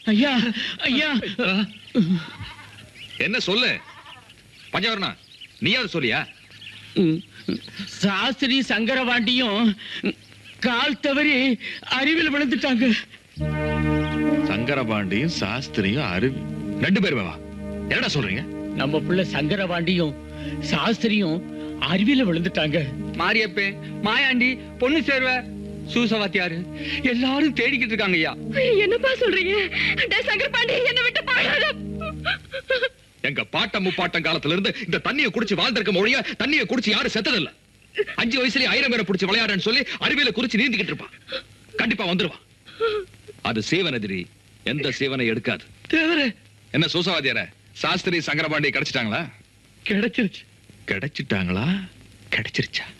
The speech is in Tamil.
ஐயா ஐயா என்ன சொல்லு பஞ்சவரணா நீயாவது சொல்லியா ம், சாஸ்திரி சங்கரவாண்டியும் கால் தவறி அறிவில் விழுந்துட்டாங்க சங்கரபாண்டியும் சாஸ்திரியும் அருவி ரெண்டு பேருமே வா என்னடா சொல்றீங்க நம்ம பிள்ளை சங்கரவாண்டியும் சாஸ்திரியும் அறிவில விழுந்துட்டாங்க மாரியப்பே மாயாண்டி பொண்ணு சேர்வ சூசவாத்தியாரு எல்லாரும் தேடிக்கிட்டு இருக்காங்க ஐயா என்னப்பா சொல்றீங்க டேய் சங்கர் பாண்டி என்ன விட்டு போயிடாத எங்க பாட்டம் முப்பாட்டம் காலத்துல இருந்து இந்த தண்ணியை குடிச்சு வாழ்ந்திருக்க மொழிய தண்ணியை குடிச்சு யாரும் செத்ததில்ல அஞ்சு வயசுலயே ஆயிரம் பேரை பிடிச்சு விளையாடுன்னு சொல்லி அருவியில குறிச்சு நீந்திக்கிட்டு இருப்பான் கண்டிப்பா வந்துருவான் அது சீவனதிரி எந்த சீவனை எடுக்காது தேவரே என்ன சூசவாதியார சாஸ்திரி சங்கரபாண்டி கிடைச்சிட்டாங்களா கிடைச்சிருச்சு கிடைச்சிட்டாங்களா கிடைச்சிருச்சா